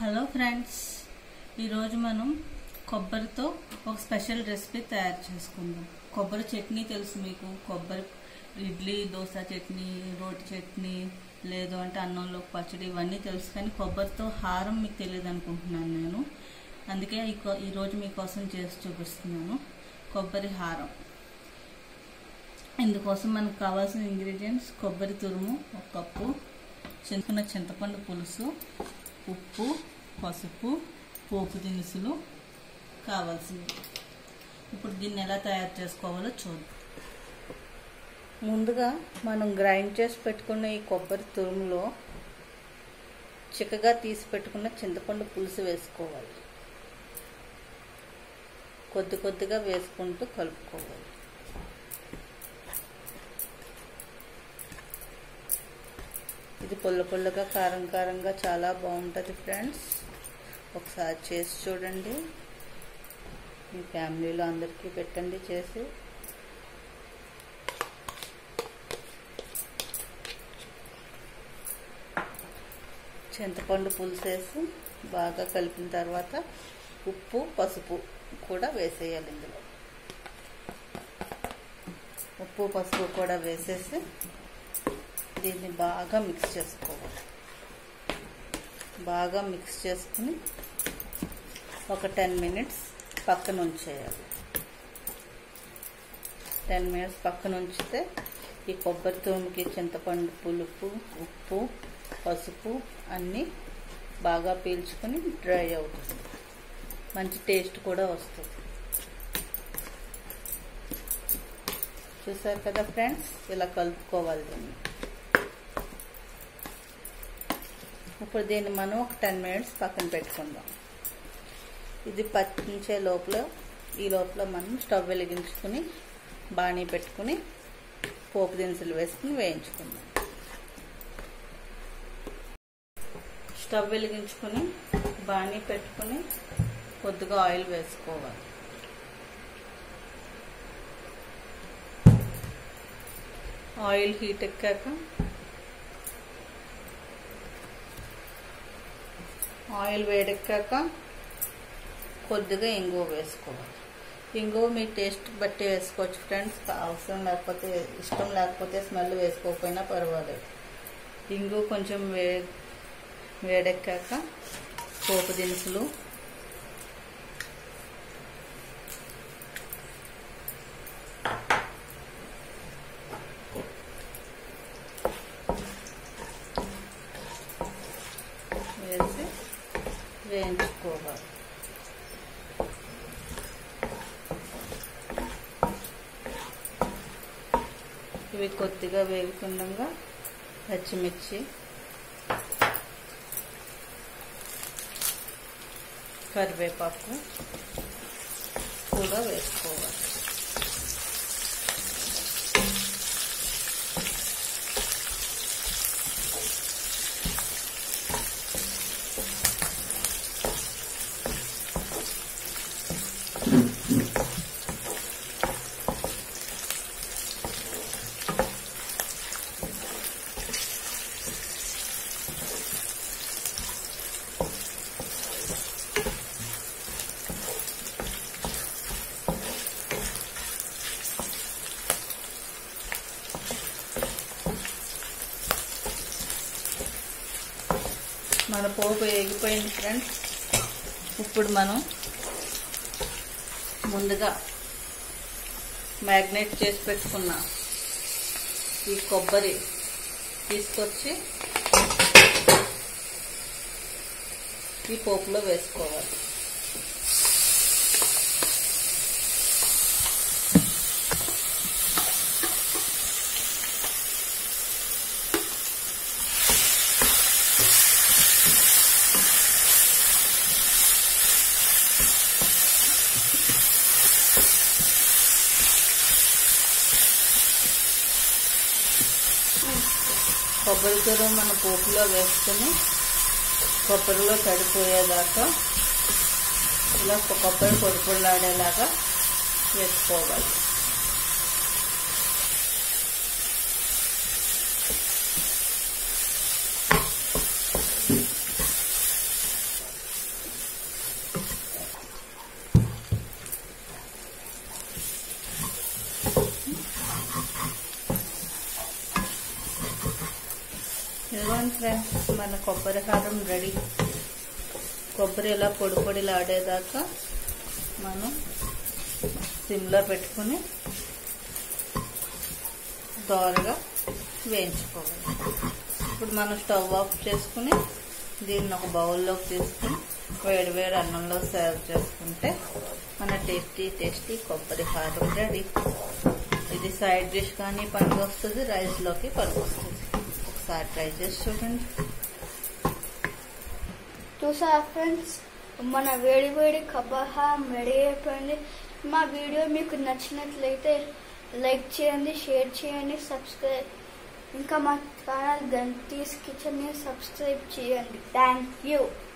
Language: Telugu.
హలో ఫ్రెండ్స్ ఈరోజు మనం కొబ్బరితో ఒక స్పెషల్ రెసిపీ తయారు చేసుకుందాం కొబ్బరి చట్నీ తెలుసు మీకు కొబ్బరి ఇడ్లీ దోశ చట్నీ రోటి చట్నీ లేదు అంటే అన్నంలో పచ్చడి ఇవన్నీ తెలుసు కానీ కొబ్బరితో హారం మీకు తెలియదు అనుకుంటున్నాను నేను అందుకే ఈ కొ- ఈరోజు మీకోసం చేసి చూపిస్తున్నాను కొబ్బరి హారం ఇందుకోసం మనకు కావాల్సిన ఇంగ్రీడియంట్స్ కొబ్బరి తురుము ఒక కప్పు చింతకున్న చింతపండు పులుసు ఉప్పు పసుపు పోపు దినుసులు కావాల్సినవి ఇప్పుడు దీన్ని ఎలా తయారు చేసుకోవాలో చూద్దాం ముందుగా మనం గ్రైండ్ చేసి పెట్టుకున్న ఈ కొబ్బరి తురుములో చిక్కగా తీసి పెట్టుకున్న చింతపండు పులుసు వేసుకోవాలి కొద్ది కొద్దిగా వేసుకుంటూ కలుపుకోవాలి ఇది పుల్ల పుల్లగా కారం కారంగా చాలా బాగుంటుంది ఫ్రెండ్స్ ఒకసారి చేసి చూడండి మీ ఫ్యామిలీలో అందరికీ పెట్టండి చేసి చింతపండు పులుసు వేసి బాగా కలిపిన తర్వాత ఉప్పు పసుపు కూడా వేసేయాలి ఇందులో ఉప్పు పసుపు కూడా వేసేసి దీన్ని బాగా మిక్స్ చేసుకోవాలి బాగా మిక్స్ చేసుకుని ఒక టెన్ మినిట్స్ పక్కన ఉంచేయాలి టెన్ మినిట్స్ పక్కన ఉంచితే ఈ కొబ్బరి తురుముకి చింతపండు పులుపు ఉప్పు పసుపు అన్నీ బాగా పీల్చుకొని డ్రై అవుతుంది మంచి టేస్ట్ కూడా వస్తుంది చూసారు కదా ఫ్రెండ్స్ ఇలా కలుపుకోవాలి దీన్ని ఇప్పుడు దీన్ని మనం ఒక టెన్ మినిట్స్ పక్కన పెట్టుకుందాం ఇది పట్టించే లోపల ఈ లోపల మనం స్టవ్ వెలిగించుకుని బాణీ పెట్టుకుని పోపు దినుసులు వేసుకుని వేయించుకుందాం స్టవ్ వెలిగించుకుని బాణీ పెట్టుకుని కొద్దిగా ఆయిల్ వేసుకోవాలి ఆయిల్ హీట్ ఎక్కాక ఆయిల్ వేడెక్కాక కొద్దిగా ఇంగువ వేసుకోవాలి ఇంగువ మీ టేస్ట్ బట్టి వేసుకోవచ్చు ఫ్రెండ్స్ అవసరం లేకపోతే ఇష్టం లేకపోతే స్మెల్ వేసుకోకపోయినా పర్వాలేదు ఇంగువ కొంచెం వే వేడెక్కాక పోపు దినుసులు వేసి వేయించుకోవాలి ఇవి కొద్దిగా వేగుతుండగా పచ్చిమిర్చి కరివేపాకు కూడా వేసుకోవాలి మన పోపు ఎగిపోయింది ఫ్రెండ్స్ ఇప్పుడు మనం ముందుగా మ్యాగ్నేట్ చేసి పెట్టుకున్న ఈ కొబ్బరి తీసుకొచ్చి ఈ పోపులో వేసుకోవాలి కొబ్బరి తురుము మన పోపులో వేసుకుని కొబ్బరిలో తడిపోయేదాకా ఇలా కొబ్బరి పొడి పొడిలాడేలాగా వేసుకోవాలి ఇదిగోండి ఫ్రెండ్స్ మన కొబ్బరి కారం రెడీ కొబ్బరి ఇలా పొడి పొడిలు ఆడేదాకా మనం సిమ్లో పెట్టుకుని దోరగా వేయించుకోవాలి ఇప్పుడు మనం స్టవ్ ఆఫ్ చేసుకుని దీన్ని ఒక బౌల్లోకి తీసుకుని వేడి వేడి అన్నంలో సర్వ్ చేసుకుంటే మన టేస్టీ టేస్టీ కొబ్బరి కారం రెడీ ఇది సైడ్ డిష్ కానీ పనికి వస్తుంది రైస్లోకి పనికి వస్తుంది ఒకసారి ట్రై చేసి చూడండి చూసారా ఫ్రెండ్స్ మన వేడి వేడి కబహారం రెడీ అయిపోయింది మా వీడియో మీకు నచ్చినట్లయితే లైక్ చేయండి షేర్ చేయండి సబ్స్క్రైబ్ ఇంకా మా ఛానల్ గంటీస్ కిచెన్ని సబ్స్క్రైబ్ చేయండి థ్యాంక్ యూ